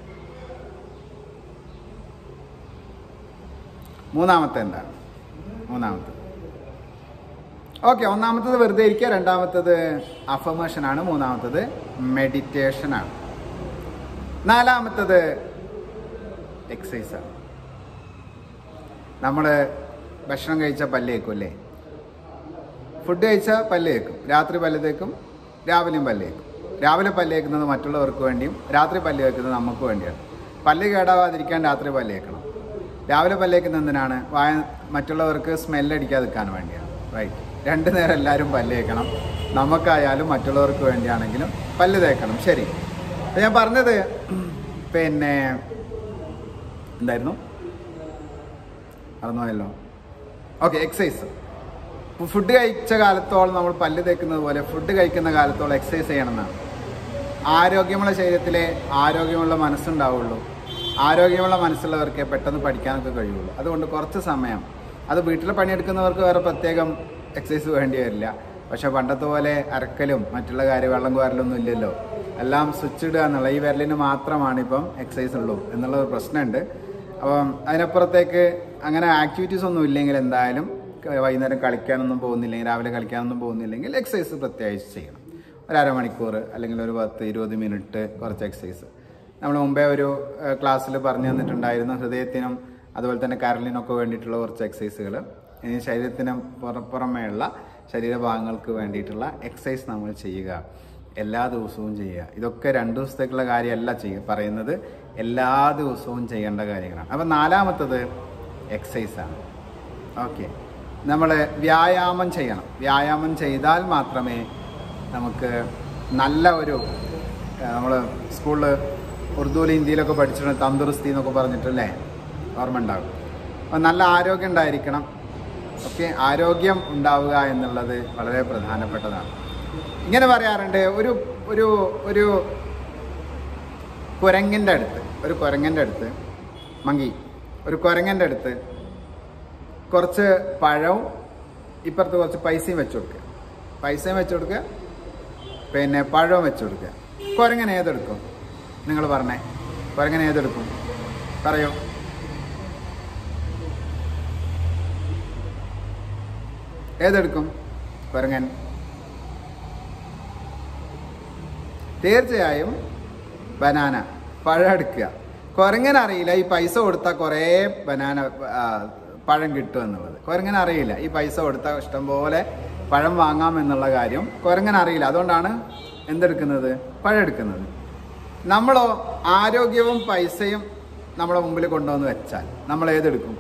മൂന്നാമത്തെ എന്താണ് മൂന്നാമത്തത് ഓക്കെ ഒന്നാമത്തത് വെറുതെ ഇരിക്കുക രണ്ടാമത്തത് അഫർമേഷൻ ആണ് മൂന്നാമത്തത് മെഡിറ്റേഷൻ ആണ് നാലാമത്തത് എക്സസൈസ് ആണ് നമ്മൾ ഭക്ഷണം കഴിച്ചാൽ പല്ല് തേക്കും അല്ലേ ഫുഡ് കഴിച്ചാൽ പല്ല് തേക്കും രാത്രി പല്ല് തേക്കും രാവിലെയും പല്ല് തേക്കും രാവിലെ പല്ല് തേക്കുന്നത് മറ്റുള്ളവർക്ക് വേണ്ടിയും രാത്രി പല്ല് തേക്കുന്നത് നമുക്ക് വേണ്ടിയാണ് പല്ല് കേടാവാതിരിക്കാൻ രാത്രി പല്ല് തേക്കണം രാവിലെ പല്ല് തേക്കുന്നത് എന്തിനാണ് വായ മറ്റുള്ളവർക്ക് സ്മെല്ലടിക്കാതിരിക്കാൻ വേണ്ടിയാണ് റൈറ്റ് രണ്ട് നേരം എല്ലാവരും പല്ല് തേക്കണം നമുക്കായാലും മറ്റുള്ളവർക്ക് വേണ്ടിയാണെങ്കിലും പല്ല് തേക്കണം ശരി അപ്പോൾ ഞാൻ പറഞ്ഞത് പിന്നെ എന്തായിരുന്നു മറന്നുപോയല്ലോ ഓക്കെ എക്സസൈസ് ഫുഡ് കഴിച്ച കാലത്തോളം നമ്മൾ പല്ല് തേക്കുന്നത് പോലെ ഫുഡ് കഴിക്കുന്ന കാലത്തോളം എക്സസൈസ് ചെയ്യണമെന്നാണ് ആരോഗ്യമുള്ള ശരീരത്തിലെ ആരോഗ്യമുള്ള മനസ്സുണ്ടാവുള്ളൂ ആരോഗ്യമുള്ള മനസ്സുള്ളവർക്ക് പെട്ടെന്ന് പഠിക്കാനൊക്കെ കഴിയുള്ളൂ അതുകൊണ്ട് കുറച്ച് സമയം അത് വീട്ടിൽ പണിയെടുക്കുന്നവർക്ക് വേറെ പ്രത്യേകം എക്സസൈസ് വേണ്ടി വരില്ല പക്ഷെ പണ്ടത്തെ പോലെ അരക്കലും മറ്റുള്ള കാര്യം വെള്ളം കോരലൊന്നും ഇല്ലല്ലോ എല്ലാം സ്വിച്ച് ഇടുക എന്നുള്ള ഈ വിരലിന് മാത്രമാണ് ഇപ്പം എക്സസൈസ് ഉള്ളൂ എന്നുള്ള ഒരു പ്രശ്നമുണ്ട് അപ്പം അതിനപ്പുറത്തേക്ക് അങ്ങനെ ആക്ടിവിറ്റീസ് ഒന്നും ഇല്ലെങ്കിൽ എന്തായാലും ക- വൈകുന്നേരം കളിക്കാനൊന്നും പോകുന്നില്ലെങ്കിൽ രാവിലെ കളിക്കാനൊന്നും പോകുന്നില്ലെങ്കിൽ എക്സസൈസ് പ്രത്യേകിച്ച് ചെയ്യണം ഒരു അരമണിക്കൂർ അല്ലെങ്കിൽ ഒരു പത്ത് ഇരുപത് മിനിറ്റ് കുറച്ച് എക്സസൈസ് നമ്മൾ മുമ്പേ ഒരു ക്ലാസ്സിൽ പറഞ്ഞു തന്നിട്ടുണ്ടായിരുന്നു ഹൃദയത്തിനും അതുപോലെ തന്നെ കരളിനൊക്കെ വേണ്ടിയിട്ടുള്ള കുറച്ച് എക്സസൈസുകൾ ഇനി ശരീരത്തിന് പുറ പുറമേയുള്ള ശരീരഭാഗങ്ങൾക്ക് വേണ്ടിയിട്ടുള്ള എക്സസൈസ് നമ്മൾ ചെയ്യുക എല്ലാ ദിവസവും ചെയ്യുക ഇതൊക്കെ രണ്ട് ദിവസത്തേക്കുള്ള കാര്യമല്ല ചെയ്യുക പറയുന്നത് എല്ലാ ദിവസവും ചെയ്യേണ്ട കാര്യങ്ങളാണ് അപ്പം നാലാമത്തത് എക്സസൈസാണ് ഓക്കെ നമ്മൾ വ്യായാമം ചെയ്യണം വ്യായാമം ചെയ്താൽ മാത്രമേ നമുക്ക് നല്ല ഒരു നമ്മൾ സ്കൂളിൽ ഉറുദുവിൽ ഹിന്ദിയിലൊക്കെ പഠിച്ചിട്ടുണ്ട് തന്തുറുസ്തി എന്നൊക്കെ പറഞ്ഞിട്ടല്ലേ ഓർമ്മ ഉണ്ടാകും അപ്പം നല്ല ആരോഗ്യം ഉണ്ടായിരിക്കണം ഓക്കെ ആരോഗ്യം ഉണ്ടാവുക എന്നുള്ളത് വളരെ പ്രധാനപ്പെട്ടതാണ് ഇങ്ങനെ പറയാറുണ്ട് ഒരു ഒരു ഒരു കുരങ്ങൻ്റെ അടുത്ത് ഒരു കുരങ്ങൻ്റെ അടുത്ത് മങ്കി ഒരു കുരങ്ങൻ്റെ അടുത്ത് കുറച്ച് പഴവും ഇപ്പുറത്ത് കുറച്ച് പൈസയും വെച്ച് കൊടുക്കുക പൈസയും വെച്ച് കൊടുക്കുക പിന്നെ പഴവും വെച്ച് കൊടുക്കുക കുരങ്ങൻ ഏതെടുക്കും നിങ്ങൾ പറഞ്ഞേ കുരങ്ങൻ ഏതെടുക്കും പറയൂ ഏതെടുക്കും കുരങ്ങൻ തീർച്ചയായും ബനാന പഴം എടുക്കുക കുരങ്ങൻ അറിയില്ല ഈ പൈസ കൊടുത്താൽ കുറേ ബനാന ആ, പഴം കിട്ടും എന്നുള്ളത് കുരങ്ങൻ അറിയില്ല ഈ പൈസ കൊടുത്താൽ ഇഷ്ടംപോലെ പഴം വാങ്ങാം എന്നുള്ള കാര്യം കുരങ്ങൻ അറിയില്ല അതുകൊണ്ടാണ് എന്തെടുക്കുന്നത് പഴം എടുക്കുന്നത് നമ്മളോ ആരോഗ്യവും പൈസയും നമ്മളെ മുമ്പിൽ കൊണ്ടുവന്ന് വെച്ചാൽ നമ്മൾ ഏതെടുക്കും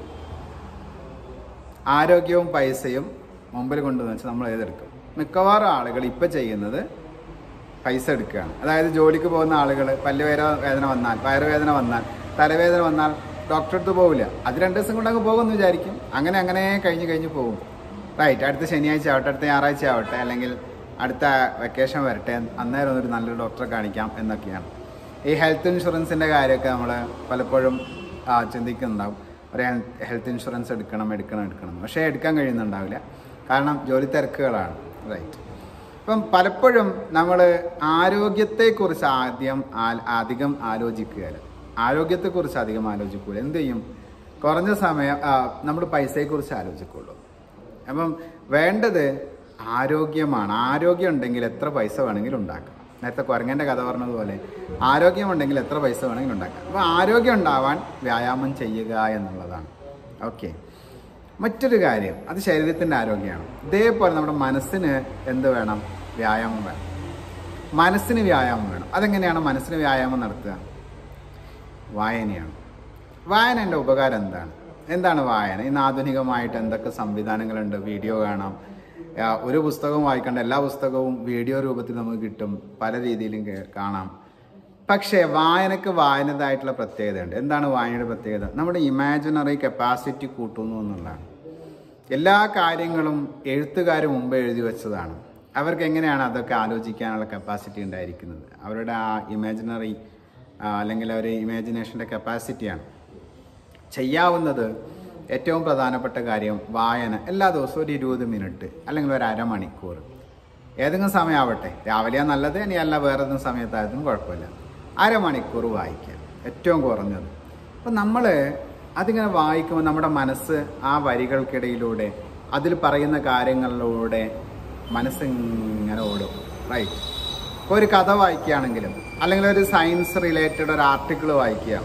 ആരോഗ്യവും പൈസയും മുമ്പിൽ കൊണ്ടുവന്ന് വെച്ചാൽ നമ്മൾ ഏതെടുക്കും മിക്കവാറും ആളുകൾ ഇപ്പം ചെയ്യുന്നത് പൈസ എടുക്കുകയാണ് അതായത് ജോലിക്ക് പോകുന്ന ആളുകൾ പല്ലുവേദ വേദന വന്നാൽ വയറുവേദന വന്നാൽ തലവേദന വന്നാൽ ഡോക്ടറെ അടുത്ത് പോവില്ല അത് രണ്ട് ദിവസം കൊണ്ടങ്ങ് പോകുമെന്ന് വിചാരിക്കും അങ്ങനെ അങ്ങനെ കഴിഞ്ഞ് കഴിഞ്ഞ് പോകും റൈറ്റ് അടുത്ത ശനിയാഴ്ച ആവട്ടെ അടുത്ത ഞായറാഴ്ച ആവട്ടെ അല്ലെങ്കിൽ അടുത്ത വെക്കേഷൻ വരട്ടെ അന്നേരം ഒന്നൊരു നല്ലൊരു ഡോക്ടറെ കാണിക്കാം എന്നൊക്കെയാണ് ഈ ഹെൽത്ത് ഇൻഷുറൻസിൻ്റെ കാര്യമൊക്കെ നമ്മൾ പലപ്പോഴും ആ, ചിന്തിക്കുന്നുണ്ടാവും ഒരു ഹെൽത്ത് ഇൻഷുറൻസ് എടുക്കണം എടുക്കണം എടുക്കണം എന്ന്. പക്ഷേ എടുക്കാൻ കഴിയുന്നുണ്ടാവില്ല കാരണം ജോലി തിരക്കുകളാണ് റൈറ്റ് ഇപ്പം പലപ്പോഴും നമ്മൾ ആരോഗ്യത്തെക്കുറിച്ച് ആദ്യം ആ- അധികം ആലോചിക്കുകയല്ല ആരോഗ്യത്തെക്കുറിച്ച് അധികം ആലോചിക്കുകയില്ല എന്ത് ചെയ്യും കുറഞ്ഞ സമയം നമ്മൾ പൈസയെക്കുറിച്ച് ആലോചിക്കുള്ളൂ അപ്പം വേണ്ടത് ആരോഗ്യമാണ് ആരോഗ്യം ഉണ്ടെങ്കിൽ എത്ര പൈസ വേണമെങ്കിലും ഉണ്ടാക്കാം നേരത്തെ കുരങ്ങൻ്റെ കഥ പറഞ്ഞതുപോലെ ആരോഗ്യമുണ്ടെങ്കിൽ എത്ര പൈസ വേണമെങ്കിലും ഉണ്ടാക്കാം അപ്പോൾ ആരോഗ്യം ഉണ്ടാവാൻ വ്യായാമം ചെയ്യുക എന്നുള്ളതാണ് ഓക്കെ മറ്റൊരു കാര്യം അത് ശരീരത്തിൻ്റെ ആരോഗ്യമാണ് ഇതേപോലെ നമ്മുടെ മനസ്സിന് എന്ത് വേണം വ്യായാമം വേണം മനസ്സിന് വ്യായാമം വേണം അതെങ്ങനെയാണ് മനസ്സിന് വ്യായാമം നടത്തുക വായനയാണ് വായനൻ്റെ ഉപകാരം എന്താണ് എന്താണ് വായന ഇന്ന് ആധുനികമായിട്ട് എന്തൊക്കെ സംവിധാനങ്ങളുണ്ട് വീഡിയോ കാണാം ആ, ഒരു പുസ്തകവും വായിക്കേണ്ട എല്ലാ പുസ്തകവും വീഡിയോ രൂപത്തിൽ നമുക്ക് കിട്ടും പല രീതിയിലും കേ- കാണാം പക്ഷേ വായനക്ക് വായനതായിട്ടുള്ള പ്രത്യേകതയുണ്ട് എന്താണ് വായനയുടെ പ്രത്യേകത നമ്മുടെ ഇമാജിനറി കപ്പാസിറ്റി കൂട്ടുന്നു എന്നുള്ളതാണ് എല്ലാ കാര്യങ്ങളും എഴുത്തുകാർ മുമ്പ് എഴുതി വെച്ചതാണ് അവർക്ക് എങ്ങനെയാണ് അതൊക്കെ ആലോചിക്കാനുള്ള കപ്പാസിറ്റി ഉണ്ടായിരിക്കുന്നത് അവരുടെ ആ ഇമാജിനറി അല്ലെങ്കിൽ ഒരു ഇമാജിനേഷൻ്റെ കപ്പാസിറ്റിയാണ് ചെയ്യാവുന്നത് ഏറ്റവും പ്രധാനപ്പെട്ട കാര്യം വായന എല്ലാ ദിവസവും ഒരു ഇരുപത് മിനിറ്റ് അല്ലെങ്കിൽ ഒരു അരമണിക്കൂർ ഏതെങ്കിലും സമയമാവട്ടെ രാവിലെയാ നല്ലത് ഇനി അല്ല വേറെ ഏതെങ്കിലും സമയത്തായതും കുഴപ്പമില്ല അരമണിക്കൂർ വായിക്കുക ഏറ്റവും കുറഞ്ഞത് അപ്പം നമ്മൾ അതിങ്ങനെ വായിക്കുമ്പോൾ നമ്മുടെ മനസ്സ് ആ വരികൾക്കിടയിലൂടെ അതിൽ പറയുന്ന കാര്യങ്ങളിലൂടെ മനസ്സിങ്ങനെ ഓടും റൈറ്റ് ഇപ്പോൾ ഒരു കഥ വായിക്കുകയാണെങ്കിലും അല്ലെങ്കിൽ ഒരു സയൻസ് റിലേറ്റഡ് ഒരു ആർട്ടിക്കിൾ വായിക്കുക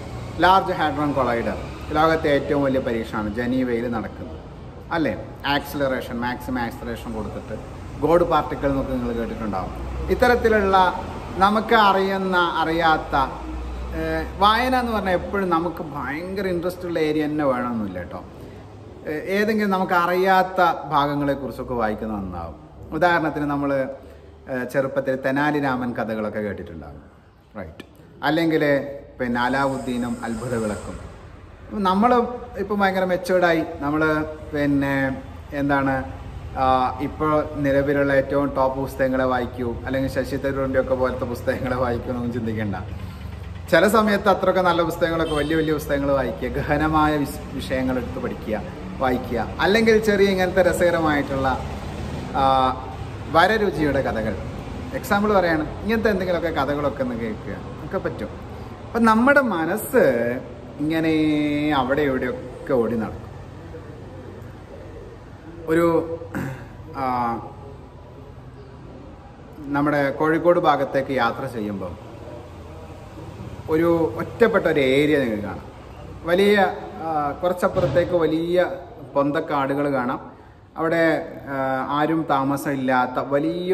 ലാർജ് ഹാഡ്രോൺ കൊളൈഡർ ലോകത്തെ ഏറ്റവും വലിയ പരീക്ഷണമാണ് ജനീവയിൽ നടക്കുന്നത് അല്ലേ ആക്സിലറേഷൻ മാക്സിമം ആക്സിലറേഷൻ കൊടുത്തിട്ട് ഗോഡ് പാർട്ടിക്കിൾ എന്നൊക്കെ നിങ്ങൾ കേട്ടിട്ടുണ്ടാവും ഇത്തരത്തിലുള്ള നമുക്ക് അറിയുന്ന അറിയാത്ത ഏഹ്, വായന എന്ന് പറഞ്ഞാൽ എപ്പോഴും നമുക്ക് ഭയങ്കര ഇൻട്രസ്റ്റ് ഉള്ള ഏരിയ തന്നെ വേണമെന്നില്ല കേട്ടോ ഏഹ്, ഏതെങ്കിലും നമുക്ക് അറിയാത്ത ഭാഗങ്ങളെക്കുറിച്ചൊക്കെ വായിക്കുന്നത് നന്നാവും ഉദാഹരണത്തിന് നമ്മൾ ചെറുപ്പത്തിൽ തെനാലി രാമൻ കഥകളൊക്കെ കേട്ടിട്ടുണ്ടാകും റൈറ്റ് അല്ലെങ്കിൽ പിന്നെ അലാവുദ്ദീനും അത്ഭുത വിളക്കും നമ്മൾ ഇപ്പം ഭയങ്കര മെച്ചേർഡായി നമ്മൾ പിന്നെ എന്താണ് ഇപ്പോൾ നിലവിലുള്ള ഏറ്റവും ടോപ്പ് പുസ്തകങ്ങളെ വായിക്കൂ അല്ലെങ്കിൽ ശശി തരൂരിൻ്റെ ഒക്കെ പോലത്തെ പുസ്തകങ്ങളെ വായിക്കൂ എന്നൊന്നും ചിന്തിക്കേണ്ട ചില സമയത്ത് അത്രയൊക്കെ നല്ല പുസ്തകങ്ങളൊക്കെ വലിയ വലിയ പുസ്തകങ്ങൾ വായിക്കുക ഗഹനമായ വിസ്- വിഷയങ്ങൾ എടുത്ത് പഠിക്കുക വായിക്കുക അല്ലെങ്കിൽ ചെറിയ ഇങ്ങനത്തെ രസകരമായിട്ടുള്ള ആ, വരരുചിയുടെ കഥകൾ എക്സാമ്പിൾ പറയാണ് ഇങ്ങനത്തെ എന്തെങ്കിലുമൊക്കെ കഥകളൊക്കെ ഒന്ന് കേൾക്കുക ഒക്കെ പറ്റും അപ്പം നമ്മുടെ മനസ്സ് ഇങ്ങനെ അവിടെ ഇവിടെയൊക്കെ ഓടി നടക്കും ഒരു ആ, നമ്മുടെ കോഴിക്കോട് ഭാഗത്തേക്ക് യാത്ര ചെയ്യുമ്പോൾ ഒരു ഒറ്റപ്പെട്ട ഒരു ഏരിയ നിങ്ങൾക്ക് കാണാം വലിയ ആ, കുറച്ചപ്പുറത്തേക്ക് വലിയ പൊന്തക്കാടുകൾ കാണാം അവിടെ ആ, ആരും താമസമില്ലാത്ത വലിയൊരു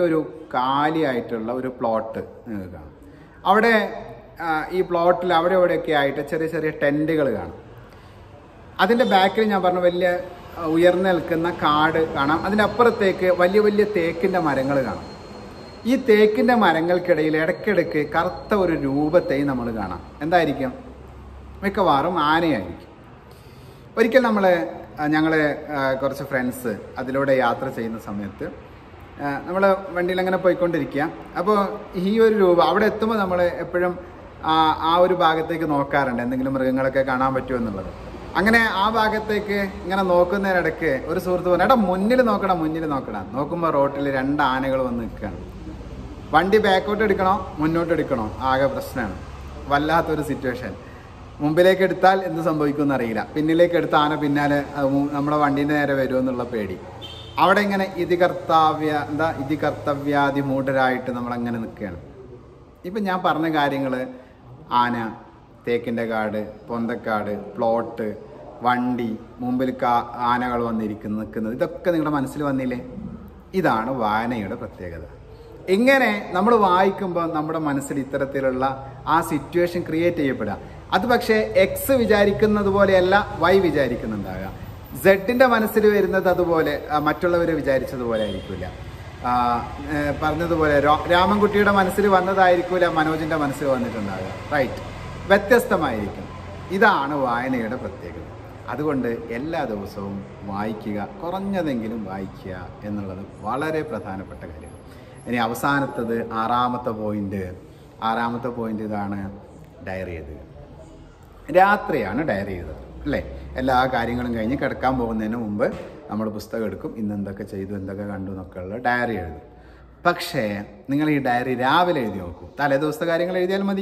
കാലിയായിട്ടുള്ള ഒരു പ്ലോട്ട് നിങ്ങൾക്ക് കാണാം അവിടെ ആ, ഈ പ്ലോട്ടിൽ അവിടെ ഇവിടെയൊക്കെ ആയിട്ട് ചെറിയ ചെറിയ ടെൻറ്റുകൾ കാണാം അതിൻ്റെ ബാക്കിൽ ഞാൻ പറഞ്ഞ വലിയ ആ, ഉയർന്നു നിൽക്കുന്ന കാട് കാണാം അതിൻ്റെ അപ്പുറത്തേക്ക് വലിയ വലിയ തേക്കിൻ്റെ മരങ്ങൾ കാണാം ഈ തേക്കിൻ്റെ മരങ്ങൾക്കിടയിൽ ഇടയ്ക്കിടയ്ക്ക് കറുത്ത ഒരു രൂപത്തെയും നമ്മൾ കാണാം എന്തായിരിക്കും മിക്കവാറും ആനയായിരിക്കും ഒരിക്കൽ നമ്മൾ ഞങ്ങൾ കുറച്ച് ഫ്രണ്ട്സ് അതിലൂടെ യാത്ര ചെയ്യുന്ന സമയത്ത് നമ്മൾ വണ്ടിയിൽ അങ്ങനെ പോയിക്കൊണ്ടിരിക്കുക അപ്പോൾ ഈ ഒരു രൂപ അവിടെ എത്തുമ്പോൾ നമ്മൾ എപ്പോഴും ആ ആ ഒരു ഭാഗത്തേക്ക് നോക്കാറുണ്ട് എന്തെങ്കിലും മൃഗങ്ങളൊക്കെ കാണാൻ പറ്റുമോ എന്നുള്ളത് അങ്ങനെ ആ ഭാഗത്തേക്ക് ഇങ്ങനെ നോക്കുന്നതിനിടയ്ക്ക് ഒരു സുഹൃത്ത് പറഞ്ഞു എടാ മുന്നിൽ നോക്കണം മുന്നിൽ നോക്കണം നോക്കുമ്പോൾ റോട്ടിൽ രണ്ട് ആനകൾ വന്ന് നിൽക്കുകയാണ് വണ്ടി ബാക്കോട്ട് എടുക്കണോ മുന്നോട്ട് എടുക്കണോ ആകെ പ്രശ്നമാണ് വല്ലാത്തൊരു സിറ്റുവേഷൻ മുമ്പിലേക്ക് എടുത്താൽ എന്ത് സംഭവിക്കുമെന്ന് അറിയില്ല പിന്നിലേക്ക് എടുത്ത ആന പിന്നാലെ അത് മു- നമ്മുടെ വണ്ടീൻ്റെ നേരെ വരുമെന്നുള്ള പേടി അവിടെ ഇങ്ങനെ ഇതി കർത്തവ്യ എന്താ ഇതി കർത്തവ്യാദി മൂഢരായിട്ട് നമ്മളങ്ങനെ നിൽക്കുകയാണ് ഇപ്പം ഞാൻ പറഞ്ഞ കാര്യങ്ങൾ ആന തേക്കിൻ്റെ കാട് പൊന്തക്കാട് പ്ലോട്ട് വണ്ടി മുമ്പിൽ കാ ആനകൾ വന്നിരിക്കുന്നു നിൽക്കുന്നത് ഇതൊക്കെ നിങ്ങളുടെ മനസ്സിൽ വന്നില്ലേ ഇതാണ് വായനയുടെ പ്രത്യേകത ഇങ്ങനെ നമ്മൾ വായിക്കുമ്പോൾ നമ്മുടെ മനസ്സിൽ ഇത്തരത്തിലുള്ള ആ സിറ്റുവേഷൻ ക്രിയേറ്റ് ചെയ്യപ്പെടുക അത് പക്ഷേ എക്സ് വിചാരിക്കുന്നത് പോലെയല്ല വൈ വിചാരിക്കുന്നുണ്ടാകുക സെഡിന്റെ മനസ്സിൽ വരുന്നത് അതുപോലെ മറ്റുള്ളവർ വിചാരിച്ചതുപോലെ ആയിരിക്കില്ല ആ, ഏ, പറഞ്ഞതുപോലെ രോ- രാമൻകുട്ടിയുടെ മനസ്സിൽ വന്നതായിരിക്കില്ല മനോജിന്റെ മനസ്സിൽ വന്നിട്ടുണ്ടാകുക റൈറ്റ് വ്യത്യസ്തമായിരിക്കും ഇതാണ് വായനയുടെ പ്രത്യേകത അതുകൊണ്ട് എല്ലാ ദിവസവും വായിക്കുക കുറഞ്ഞതെങ്കിലും വായിക്കുക എന്നുള്ളത് വളരെ പ്രധാനപ്പെട്ട കാര്യമാണ് ഇനി അവസാനത്തത് ആറാമത്തെ പോയിന്റ് ആറാമത്തെ പോയിന്റ് ഇതാണ് ഡയറി എഴുതുക രാത്രിയാണ് ഡയറി എഴുതുന്നത് അല്ലേ എല്ലാ കാര്യങ്ങളും കഴിഞ്ഞ് കിടക്കാൻ പോകുന്നതിന് മുമ്പ് നമ്മൾ പുസ്തകം എടുക്കും ഇന്ന് എന്തൊക്കെ ചെയ്തു എന്തൊക്കെ കണ്ടു എന്നൊക്കെ ഉള്ള ഡയറി എഴുതും പക്ഷേ നിങ്ങൾ ഈ ഡയറി രാവിലെ എഴുതി നോക്കൂ തലേ ദിവസത്തെ കാര്യങ്ങൾ എഴുതിയാൽ മതി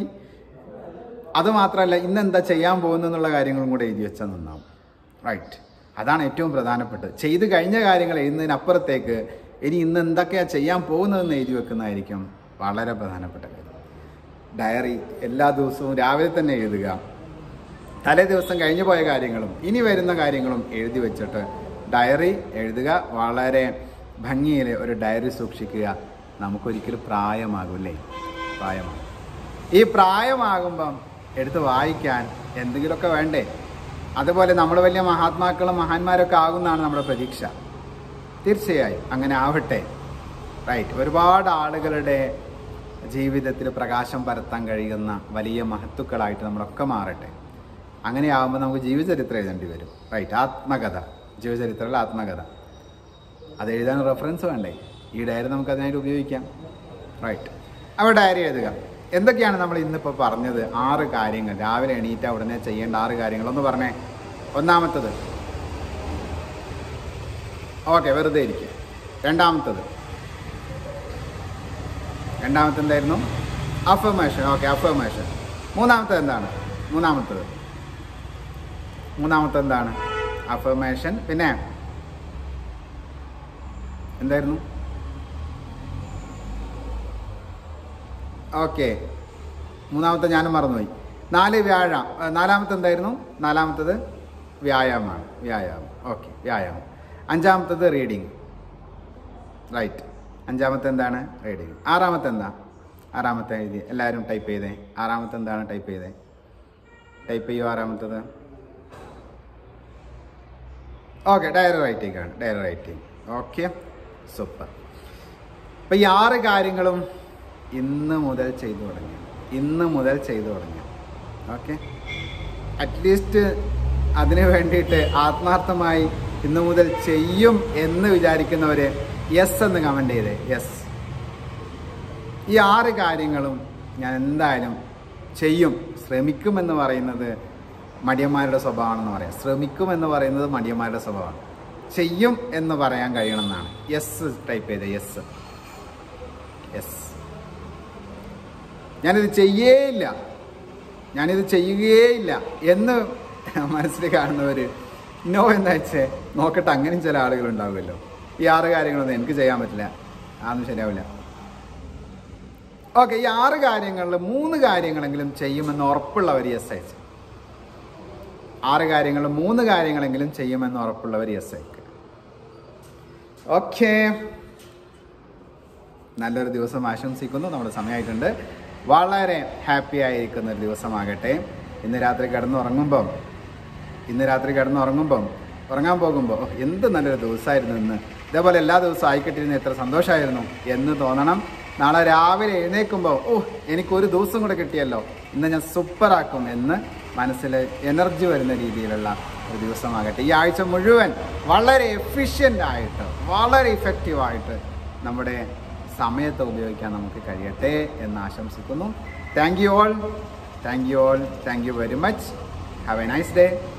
അത് മാത്രമല്ല ഇന്ന് എന്താ ചെയ്യാൻ പോകുന്നു എന്നുള്ള കാര്യങ്ങളും കൂടെ എഴുതി വെച്ചാൽ നന്നാവും റൈറ്റ് അതാണ് ഏറ്റവും പ്രധാനപ്പെട്ടത് ചെയ്ത് കഴിഞ്ഞ കാര്യങ്ങൾ എഴുതുന്നതിനപ്പുറത്തേക്ക് ഇനി ഇന്ന് എന്തൊക്കെയാണ് ചെയ്യാൻ പോകുന്നതെന്ന് എഴുതി വെക്കുന്നതായിരിക്കും വളരെ പ്രധാനപ്പെട്ട കാര്യം ഡയറി എല്ലാ ദിവസവും രാവിലെ തന്നെ എഴുതുക തലേ ദിവസം കഴിഞ്ഞു പോയ കാര്യങ്ങളും ഇനി വരുന്ന കാര്യങ്ങളും എഴുതി വെച്ചിട്ട് ഡയറി എഴുതുക വളരെ ഭംഗിയിൽ ഒരു ഡയറി സൂക്ഷിക്കുക നമുക്കൊരിക്കലും പ്രായമാകൂല്ലേ പ്രായമാകും ഈ പ്രായമാകുമ്പം എടുത്ത് വായിക്കാൻ എന്തെങ്കിലുമൊക്കെ വേണ്ടേ അതുപോലെ നമ്മൾ വലിയ മഹാത്മാക്കളും മഹാന്മാരൊക്കെ ആകുന്നതാണ് നമ്മുടെ പ്രതീക്ഷ തീർച്ചയായും അങ്ങനെ ആവട്ടെ റൈറ്റ് ഒരുപാട് ആളുകളുടെ ജീവിതത്തിൽ പ്രകാശം പരത്താൻ കഴിയുന്ന വലിയ മഹത്തുക്കളായിട്ട് നമ്മളൊക്കെ മാറട്ടെ അങ്ങനെയാകുമ്പോൾ നമുക്ക് ജീവചരിത്രം എഴുതേണ്ടി വരും റൈറ്റ് ആത്മകഥ ജീവചരിത്രത്തിലെ ആത്മകഥ അത് എഴുതാൻ റെഫറൻസ് വേണ്ടേ ഈ ഡയറി നമുക്ക് അതിനായിട്ട് ഉപയോഗിക്കാം റൈറ്റ് അപ്പോൾ ഡയറി എഴുതുക എന്തൊക്കെയാണ് നമ്മൾ ഇന്നിപ്പോൾ പറഞ്ഞത് ആറ് കാര്യങ്ങൾ രാവിലെ എണീറ്റ ഉടനെ ചെയ്യേണ്ട ആറ് കാര്യങ്ങൾ ഒന്ന് പറഞ്ഞേ ഒന്നാമത്തത് ഓക്കെ വെറുതെ ഇരിക്കുക രണ്ടാമത്തത് രണ്ടാമത്തെ എന്തായിരുന്നു അഫർമേഷൻ ഓക്കെ അഫർമേഷൻ മൂന്നാമത്തത് എന്താണ് മൂന്നാമത്തത് മൂന്നാമത്തെ എന്താണ് അഫർമേഷൻ പിന്നെ എന്തായിരുന്നു ഓക്കെ മൂന്നാമത്തെ ഞാനും മറന്നുപോയി നാല് വ്യാഴം ആ, നാലാമത്തെ എന്തായിരുന്നു നാലാമത്തത് വ്യായാമമാണ് വ്യായാമം ഓക്കെ വ്യായാമം അഞ്ചാമത്തത് റീഡിങ് റൈറ്റ് അഞ്ചാമത്തെ എന്താണ് റീഡിങ് ആറാമത്തെ എന്താ ആറാമത്തെ എഴുതി എല്ലാവരും ടൈപ്പ് ചെയ്തേ ആറാമത്തെ എന്താണ് ടൈപ്പ് ചെയ്തേ ടൈപ്പ് ചെയ്യൂ ആറാമത്തത് ഓക്കെ ഡയറി റൈറ്റിംഗ് ആണ് ഡയറി റൈറ്റിംഗ് ഓക്കെ സൂപ്പർ അപ്പം ഈ ആറ് കാര്യങ്ങളും ഇന്ന് മുതൽ ചെയ്തു തുടങ്ങി ഇന്ന് മുതൽ ചെയ്തു തുടങ്ങി ഓക്കെ അറ്റ്ലീസ്റ്റ് അതിന് വേണ്ടിയിട്ട് ആത്മാർത്ഥമായി ഇന്നു മുതൽ ചെയ്യും എന്ന് വിചാരിക്കുന്നവർ യെസ് എന്ന് കമൻ്റ് ചെയ്തേ യെസ് ഈ ആറ് കാര്യങ്ങളും ഞാൻ എന്തായാലും ചെയ്യും ശ്രമിക്കുമെന്ന് പറയുന്നത് മടിയന്മാരുടെ സ്വഭാവമാണെന്ന് പറയാം ശ്രമിക്കുമെന്ന് പറയുന്നത് മടിയന്മാരുടെ സ്വഭാവമാണ് ചെയ്യും എന്ന് പറയാൻ കഴിയണമെന്നാണ് യെസ് ടൈപ്പ് ചെയ്ത യെസ് യെസ് ഞാനിത് ചെയ്യേയില്ല ഞാനിത് ചെയ്യുകയേയില്ല എന്ന് മനസ്സിൽ കാണുന്നവർ നോ എന്ന് വെച്ചേ നോക്കട്ടെ അങ്ങനെയും ചില ആളുകൾ ഉണ്ടാവുമല്ലോ ഈ ആറ് കാര്യങ്ങളൊന്നും എനിക്ക് ചെയ്യാൻ പറ്റില്ല അതൊന്നും ശരിയാവില്ല ഓക്കെ ഈ ആറ് കാര്യങ്ങളിൽ മൂന്ന് കാര്യങ്ങളെങ്കിലും ചെയ്യുമെന്ന് ഉറപ്പുള്ളവർ യെസ് അയച്ചു ആറ് കാര്യങ്ങളിൽ മൂന്ന് കാര്യങ്ങളെങ്കിലും ചെയ്യുമെന്ന് ഉറപ്പുള്ളവർ യെസ് അയക്കുക ഓക്കെ നല്ലൊരു ദിവസം ആശംസിക്കുന്നു നമ്മുടെ സമയമായിട്ടുണ്ട് വളരെ ഹാപ്പി ആയിരിക്കുന്ന ഒരു ദിവസമാകട്ടെ ഇന്ന് രാത്രി കിടന്നുറങ്ങുമ്പം ഇന്ന് രാത്രി കിടന്നുറങ്ങുമ്പം ഉറങ്ങാൻ പോകുമ്പോൾ "ഓ, എന്ത് നല്ലൊരു ദിവസമായിരുന്നു ഇന്ന് ഇതേപോലെ എല്ലാ ദിവസവും ആയിക്കിട്ടിരുന്ന എത്ര സന്തോഷമായിരുന്നു എന്ന് തോന്നണം നാളെ രാവിലെ എഴുന്നേൽക്കുമ്പോൾ ഓ എനിക്കൊരു ദിവസം കൂടെ കിട്ടിയല്ലോ ഇന്ന് ഞാൻ സൂപ്പറാക്കും എന്ന് മനസ്സിൽ എനർജി വരുന്ന രീതിയിലുള്ള ഒരു ദിവസമാകട്ടെ ഈ ആഴ്ച മുഴുവൻ വളരെ എഫിഷ്യൻ്റ് ആയിട്ട് വളരെ ഇഫക്റ്റീവായിട്ട് നമ്മുടെ സമയത്ത് ഉപയോഗിക്കാൻ നമുക്ക് കഴിയട്ടെ എന്ന് ആശംസിക്കുന്നു thank you all thank you all thank you very much have a nice day